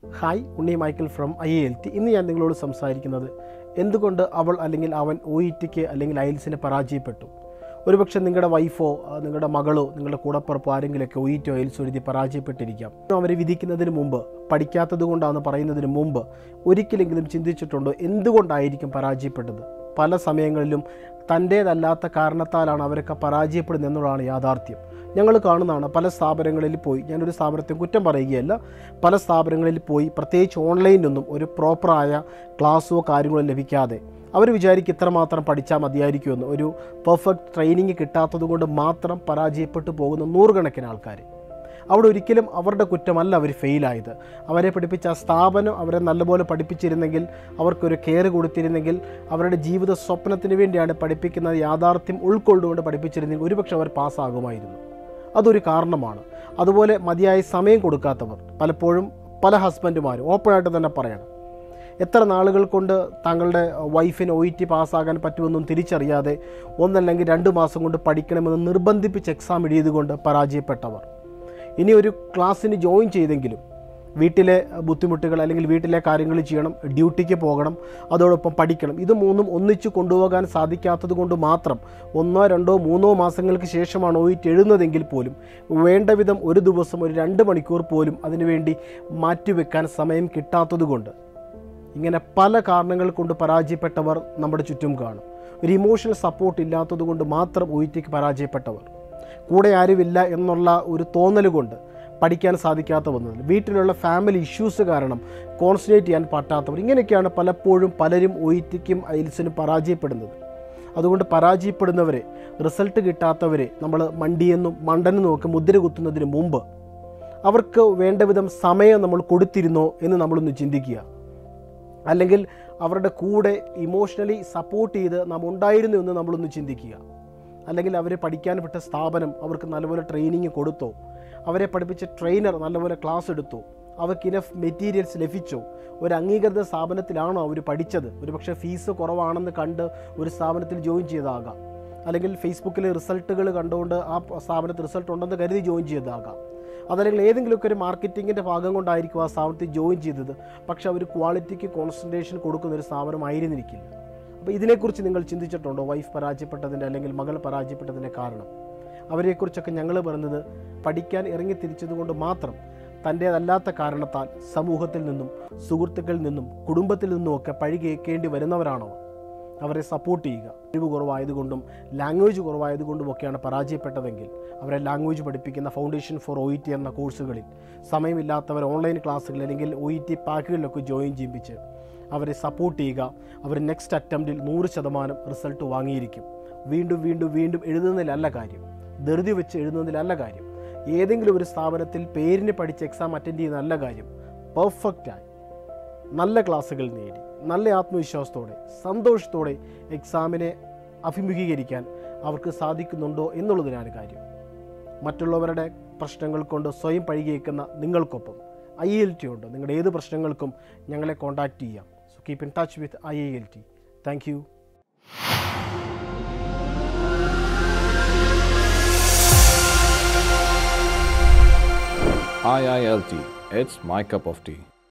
Hi Unni Michael from I L T ഇന്ന് ഞാൻ നിങ്ങളോട് സംസാരിക്കുന്നത് എന്തുകൊണ്ട് അവൾ അല്ലെങ്കിൽ അവൻ ഒ ഇ ടിക്ക് അല്ലെങ്കിൽ ഐൽസിനെ പരാജയപ്പെട്ടു ഒരുപക്ഷെ നിങ്ങളുടെ വൈഫോ ആ, നിങ്ങളുടെ മകളോ നിങ്ങളുടെ കൂടപ്പുറപ്പോ ആരെങ്കിലുമൊക്കെ ഒ ഇ ടി ഐൽസ് എഴുതി പരാജയപ്പെട്ടിരിക്കാം അവരെ വിധിക്കുന്നതിന് മുമ്പ് പഠിക്കാത്തത് കൊണ്ടാണെന്ന് പറയുന്നതിന് മുമ്പ് ഒരിക്കലെങ്കിലും ചിന്തിച്ചിട്ടുണ്ടോ എന്തുകൊണ്ടായിരിക്കും പരാജയപ്പെട്ടത് പല സമയങ്ങളിലും തൻ്റേതല്ലാത്ത കാരണത്താലാണ് അവരൊക്കെ പരാജയപ്പെടുന്നത് എന്നുള്ളതാണ് യാഥാർത്ഥ്യം ഞങ്ങൾ കാണുന്നതാണ് പല സ്ഥാപനങ്ങളിൽ പോയി ഞാനൊരു സ്ഥാപനത്തെ കുറ്റം പറയുകയല്ല പല സ്ഥാപനങ്ങളിൽ പോയി പ്രത്യേകിച്ച് ഓൺലൈനിലൊന്നും ഒരു പ്രോപ്പറായ ക്ലാസ്സോ കാര്യങ്ങളോ ലഭിക്കാതെ അവർ വിചാരിക്കും ഇത്രമാത്രം പഠിച്ചാൽ മതിയായിരിക്കുമെന്ന് ഒരു പെർഫെക്റ്റ് ട്രെയിനിങ് കിട്ടാത്തത് കൊണ്ട് മാത്രം പരാജയപ്പെട്ടു പോകുന്ന നൂറുകണക്കിന് ആൾക്കാർ അവിടെ ഒരിക്കലും അവരുടെ കുറ്റമല്ല അവർ ഫെയിലായത് അവരെ പഠിപ്പിച്ച ആ സ്ഥാപനം അവരെ നല്ലപോലെ പഠിപ്പിച്ചിരുന്നെങ്കിൽ അവർക്കൊരു കെയർ കൊടുത്തിരുന്നെങ്കിൽ അവരുടെ ജീവിത സ്വപ്നത്തിന് വേണ്ടിയാണ് പഠിപ്പിക്കുന്ന യാഥാർത്ഥ്യം ഉൾക്കൊണ്ടുകൊണ്ട് പഠിപ്പിച്ചിരുന്നെങ്കിൽ ഒരുപക്ഷെ അവർ പാസ്സാകുമായിരുന്നു അതൊരു കാരണമാണ് അതുപോലെ മതിയായ സമയം കൊടുക്കാത്തവർ പലപ്പോഴും പല ഹസ്ബൻഡുമാരും ഓപ്പണായിട്ട് തന്നെ പറയണം എത്ര നാളുകൾ കൊണ്ട് താങ്കളുടെ വൈഫിന് ഒ ഇ ടി പാസ്സാകാൻ പറ്റുമെന്നും തിരിച്ചറിയാതെ ഒന്നല്ലെങ്കിൽ രണ്ട് മാസം കൊണ്ട് പഠിക്കണമെന്ന് നിർബന്ധിപ്പിച്ച് എക്സാം എഴുതിയതുകൊണ്ട് പരാജയപ്പെട്ടവർ ഇനി ഒരു ക്ലാസ്സിന് ജോയിൻ ചെയ്തെങ്കിലും വീട്ടിലെ ബുദ്ധിമുട്ടുകൾ അല്ലെങ്കിൽ വീട്ടിലെ കാര്യങ്ങൾ ചെയ്യണം ഡ്യൂട്ടിക്ക് പോകണം അതോടൊപ്പം പഠിക്കണം ഇത് മൂന്നും ഒന്നിച്ചു കൊണ്ടുപോകാൻ സാധിക്കാത്തത് കൊണ്ട് മാത്രം ഒന്നോ രണ്ടോ മൂന്നോ മാസങ്ങൾക്ക് ശേഷമാണ് ഒ ഇറ്റ് എഴുതുന്നതെങ്കിൽ പോലും വേണ്ട വിധം ഒരു ദിവസം ഒരു രണ്ട് മണിക്കൂർ പോലും അതിനുവേണ്ടി മാറ്റിവെക്കാൻ സമയം കിട്ടാത്തത് കൊണ്ട് ഇങ്ങനെ പല കാരണങ്ങൾ കൊണ്ട് പരാജയപ്പെട്ടവർ നമ്മുടെ ചുറ്റും കാണും ഒരു ഇമോഷണൽ സപ്പോർട്ട് ഇല്ലാത്തത് കൊണ്ട് മാത്രം ഒ ടിക്ക് പരാജയപ്പെട്ടവർ കൂടെ ആരുമില്ല എന്നുള്ള ഒരു തോന്നൽ കൊണ്ട് പഠിക്കാൻ സാധിക്കാത്ത വന്നത് വീട്ടിലുള്ള ഫാമിലി ഇഷ്യൂസ് കാരണം കോൺസെൻട്രേറ്റ് ചെയ്യാൻ പറ്റാത്തവർ ഇങ്ങനെയൊക്കെയാണ് പലപ്പോഴും പലരും ഒ ടിക്കും ഐൽസിനും പരാജയപ്പെടുന്നത് അതുകൊണ്ട് പരാജയപ്പെടുന്നവരെ റിസൾട്ട് കിട്ടാത്തവരെ നമ്മൾ മണ്ടിയെന്നും മണ്ടനെന്നും ഒക്കെ മുദ്ര കുത്തുന്നതിന് മുമ്പ് അവർക്ക് വേണ്ട വിധം സമയം നമ്മൾ കൊടുത്തിരുന്നോ എന്ന് നമ്മളൊന്ന് ചിന്തിക്കുക അല്ലെങ്കിൽ അവരുടെ കൂടെ ഇമോഷണലി സപ്പോർട്ട് ചെയ്ത് നാം ഉണ്ടായിരുന്നു എന്ന് നമ്മളൊന്ന് ചിന്തിക്കുക അല്ലെങ്കിൽ അവരെ പഠിക്കാൻ വിട്ട സ്ഥാപനം അവർക്ക് നല്ലപോലെ ട്രെയിനിങ് കൊടുത്തോ അവരെ പഠിപ്പിച്ച ട്രെയിനർ നല്ലപോലെ ക്ലാസ് എടുത്തോ അവർക്ക് ഇനഫ് മെറ്റീരിയൽസ് ലഭിച്ചോ ഒരു അംഗീകൃത സ്ഥാപനത്തിലാണോ അവർ പഠിച്ചത് ഒരുപക്ഷെ ഫീസ് കുറവാണെന്ന് കണ്ട് ഒരു സ്ഥാപനത്തിൽ ജോയിൻ ചെയ്താകാം അല്ലെങ്കിൽ ഫേസ്ബുക്കിലെ റിസൾട്ടുകൾ കണ്ടുകൊണ്ട് ആ സ്ഥാപനത്തിൽ റിസൾട്ട് ഉണ്ടെന്ന് കരുതി ജോയിൻ ചെയ്താകാം അതല്ലെങ്കിൽ ഏതെങ്കിലുമൊക്കെ ഒരു മാർക്കറ്റിങ്ങിൻ്റെ ഭാഗം കൊണ്ടായിരിക്കും ആ സ്ഥാപനത്തിൽ ജോയിൻ ചെയ്തത് പക്ഷെ അവർ ക്വാളിറ്റിക്ക് കോൺസെൻട്രേഷൻ കൊടുക്കുന്ന ഒരു സ്ഥാപനമായിരുന്നിരിക്കില്ല അപ്പോൾ ഇതിനെക്കുറിച്ച് നിങ്ങൾ ചിന്തിച്ചിട്ടുണ്ടോ വൈഫ് പരാജയപ്പെട്ടതിൻ്റെ അല്ലെങ്കിൽ മകൾ പരാജയപ്പെട്ടതിൻ്റെ കാരണം അവരെക്കുറിച്ചൊക്കെ ഞങ്ങൾ പറയുന്നത് പഠിക്കാൻ ഇറങ്ങി തിരിച്ചതുകൊണ്ട് മാത്രം തൻ്റേതല്ലാത്ത കാരണത്താൽ സമൂഹത്തിൽ നിന്നും സുഹൃത്തുക്കളിൽ നിന്നും കുടുംബത്തിൽ നിന്നുമൊക്കെ പഴി കേൾക്കേണ്ടി വരുന്നവരാണോ അവരെ സപ്പോർട്ട് ചെയ്യുക കഴിവ് കുറവായതുകൊണ്ടും ലാംഗ്വേജ് കുറവായതുകൊണ്ടും ഒക്കെയാണ് പരാജയപ്പെട്ടതെങ്കിൽ അവരെ ലാംഗ്വേജ് പഠിപ്പിക്കുന്ന foundation for O E T എന്ന കോഴ്സുകളിൽ സമയമില്ലാത്തവർ ഓൺലൈൻ ക്ലാസ്സുകൾ അല്ലെങ്കിൽ ഒ ഇ ടി പാക്കുകളിലൊക്കെ ജോയിൻ ചെയ്യിപ്പിച്ച് അവരെ സപ്പോർട്ട് ചെയ്യുക അവർ നെക്സ്റ്റ് അറ്റംപ്റ്റിൽ നൂറ് ശതമാനം റിസൾട്ട് വാങ്ങിയിരിക്കും വീണ്ടും വീണ്ടും വീണ്ടും എഴുതുന്നതിലല്ല കാര്യം ധൃതി വെച്ച് എഴുതുന്നതിലല്ല കാര്യം ഏതെങ്കിലും ഒരു സ്ഥാപനത്തിൽ പേരിന് പഠിച്ച് എക്സാം അറ്റൻഡ് ചെയ്യുന്ന നല്ല കാര്യം പെർഫെക്റ്റായി നല്ല ക്ലാസ്സുകൾ നേടി നല്ല ആത്മവിശ്വാസത്തോടെ സന്തോഷത്തോടെ എക്സാമിനെ അഭിമുഖീകരിക്കാൻ അവർക്ക് സാധിക്കുന്നുണ്ടോ എന്നുള്ളതിനാണ് കാര്യം മറ്റുള്ളവരുടെ പ്രശ്നങ്ങൾ കൊണ്ട് സ്വയം പഴികേക്കുന്ന നിങ്ങൾക്കൊപ്പം ഐ എൽ ടി ഉണ്ട് നിങ്ങളുടെ ഏത് പ്രശ്നങ്ങൾക്കും ഞങ്ങളെ കോൺടാക്റ്റ് ചെയ്യാം so keep in touch with I L T thank you IILT, it's my cup of tea.